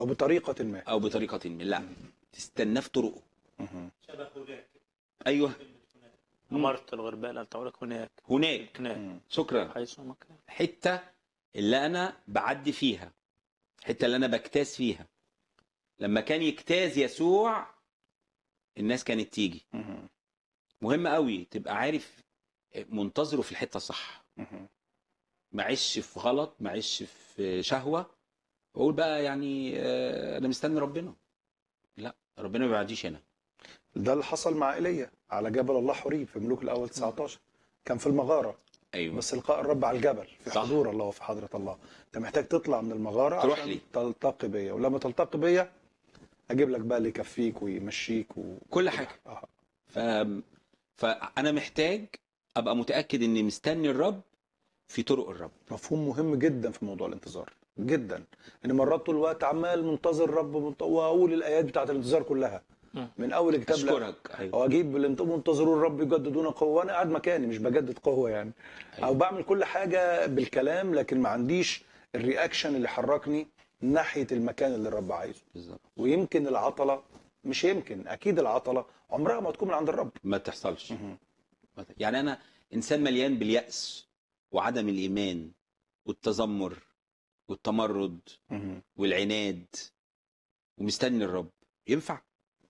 او بطريقه ما او بطريقه ما لا تستناه في طرقه مهم. شبه هناك ايوه أمرت الغرباء أن تعولك هناك هناك هناك مم. شكرا حيث ما كان حته اللي انا بعدي فيها الحته اللي انا بجتاز فيها لما كان يجتاز يسوع الناس كانت تيجي مهم. مهم قوي تبقى عارف منتظره في الحته الصح مهم. معيش في غلط معيش في شهوه واقول بقى يعني آه، انا مستني ربنا لا ربنا ما بيعديش هنا ده اللي حصل مع ايليا على جبل الله حريب في ملوك الاول 19 كان في المغاره ايوه بس لقاء الرب على الجبل في صح. حضور الله وفي حضره الله انت محتاج تطلع من المغاره تروح عشان لي. تلتقي بيا ولما تلتقي بيا اجيب لك بقى اللي يكفيك ويمشيك و... كل حاجه آه. ف... فانا محتاج ابقى متاكد اني مستني الرب في طرق الرب مفهوم مهم جدا في موضوع الانتظار جدا ان مرات طول الوقت عمال منتظر الرب منت- واقول الايات بتاعت الانتظار كلها مم. من اول الكتاب ل- اشكرك ايوه او اجيب الانت- منتظرون الرب يجددون قوه وانا قاعد مكاني مش بجدد قوه يعني او أيوة. بعمل كل حاجه بالكلام لكن ما عنديش الرياكشن اللي حركني ناحيه المكان اللي الرب عايزه بالظبط ويمكن العطله مش يمكن اكيد العطله عمرها ما تكون من عند الرب ما تحصلش مهم. ما ت- يعني انا انسان مليان بالياس وعدم الايمان والتذمر والتمرد مهم. والعناد ومستني الرب ينفع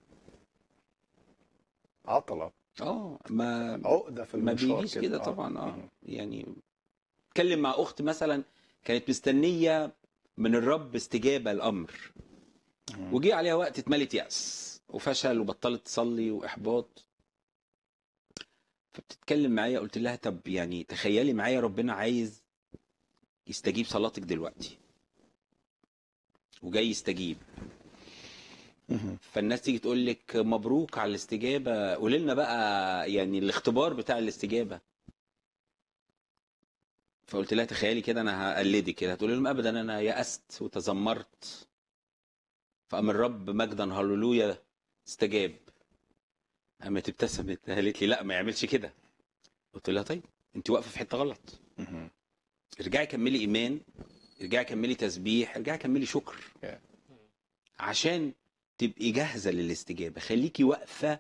عطله اه ما عقده في ما المشوار بيجيش كده آه. طبعا اه مهم. يعني اتكلم مع اخت مثلا كانت مستنيه من الرب استجابه الامر مهم. وجي عليها وقت اتملت يأس وفشل وبطلت تصلي واحباط فبتتكلم معايا قلت لها طب يعني تخيلي معايا ربنا عايز يستجيب صلاتك دلوقتي وجاي يستجيب مهم. فالناس تيجي تقول لك مبروك على الاستجابه قولي لنا بقى يعني الاختبار بتاع الاستجابه فقلت لها تخيلي كده انا هقلدك كده هتقولي لهم ابدا انا يأست وتذمرت فقام الرب مجدا هللويا استجاب قامت ابتسمت قالت لي لا ما يعملش كده قلت لها طيب انت واقفه في حته غلط مهم. ارجعي كملي ايمان ارجعي كملي تسبيح ارجعي كملي شكر Yeah. عشان تبقي جاهزه للاستجابه خليكي واقفه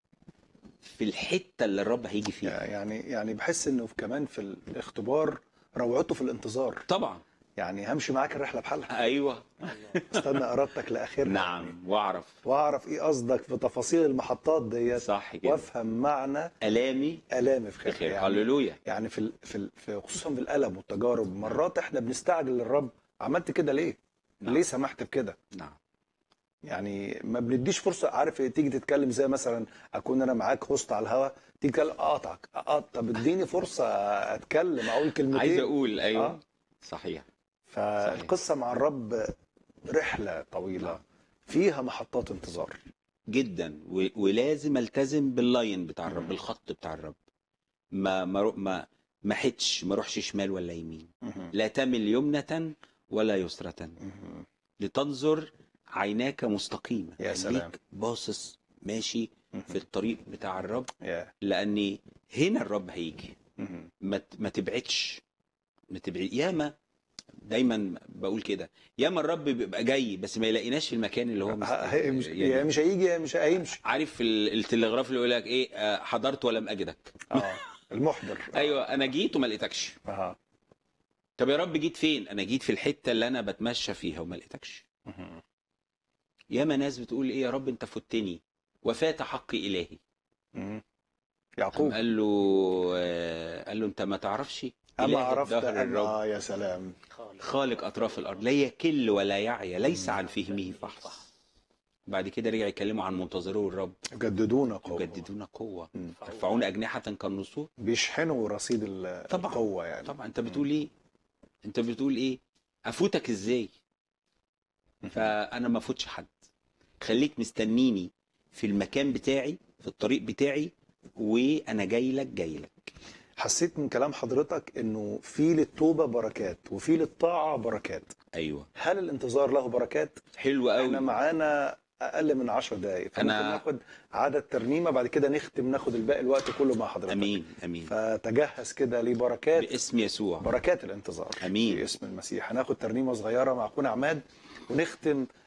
في الحته اللي الرب هيجي فيها يعني يعني بحس انه كمان في الاختبار روعته في الانتظار طبعا يعني همشي معاك الرحله بحالها ايوه استنى ارادتك لاخرها نعم واعرف واعرف ايه قصدك في تفاصيل المحطات ديت صح كده وافهم معنى الامي الامي في خير بخير يعني, هللويا يعني في ال- في ال- في خصوصا في الالم والتجارب مرات احنا بنستعجل للرب عملت كده ليه؟ نعم. ليه سمحت بكده؟ نعم يعني ما بنديش فرصه عارف إيه، تيجي تتكلم زي مثلا اكون انا معاك هوست على الهوا تيجي تتكلم اقطعك أقط... طب اديني فرصه اتكلم اقول كلمتين عايز اقول ايوه آه. صحيح فالقصه مع الرب رحله طويله فيها محطات انتظار جدا و... ولازم التزم باللاين بتاع الرب مم. بالخط بتاع الرب ما ما رو- ما ما حدش ما اروحش شمال ولا يمين لا تمل يمنة ولا يسرة لتنظر عيناك مستقيمة يا سلام. خليك باصص ماشي في الطريق بتاع الرب يا لأن هنا الرب هيجي مهم. ما ت- ما تبعدش ما تبعد ياما دايما بقول كده ياما الرب بيبقى جاي بس ما يلاقيناش في المكان اللي هو مست... ه- هي- مش يعني يا مش هيجي يا مش هيمشي عارف ال- التلغراف اللي يقول لك ايه آه، حضرت ولم اجدك اه المحضر ايوه انا جيت وما لقيتكش اه طب يا رب جيت فين انا جيت في الحته اللي انا بتمشى فيها وما لقيتكش مهم. ياما ناس بتقول ايه يا رب انت فتني وفات حقي الهي مهم. قام يعقوب قال له آه، قال له انت ما تعرفش اما إله عرفت الدهر أن الرب اه يا سلام خالق خالق اطراف الارض لا يكل ولا يعيا ليس عن فهمه فحص بعد كده رجع يكلموا عن منتظرو الرب يجددون قوة يجددون قوه مم. يرفعون اجنحه كالنسور بيشحنوا رصيد ال- طبعاً. القوة يعني طبعا انت بتقول ايه انت بتقول ايه افوتك ازاي فانا ما افوتش حد خليك مستنيني في المكان بتاعي في الطريق بتاعي وانا جاي لك جاي لك حسيت من كلام حضرتك انه في للتوبة بركات وفي للطاعة بركات ايوه هل الانتظار له بركات؟ حلو قوي احنا معانا اقل من 10 دقائق فممكن أنا- ناخد عدد ترنيمة بعد كده نختم ناخد الباقي الوقت كله مع حضرتك امين امين فتجهز كده لبركات باسم يسوع بركات الانتظار أمين. في اسم المسيح هناخد ترنيمه صغيره مع اخونا عماد ونختم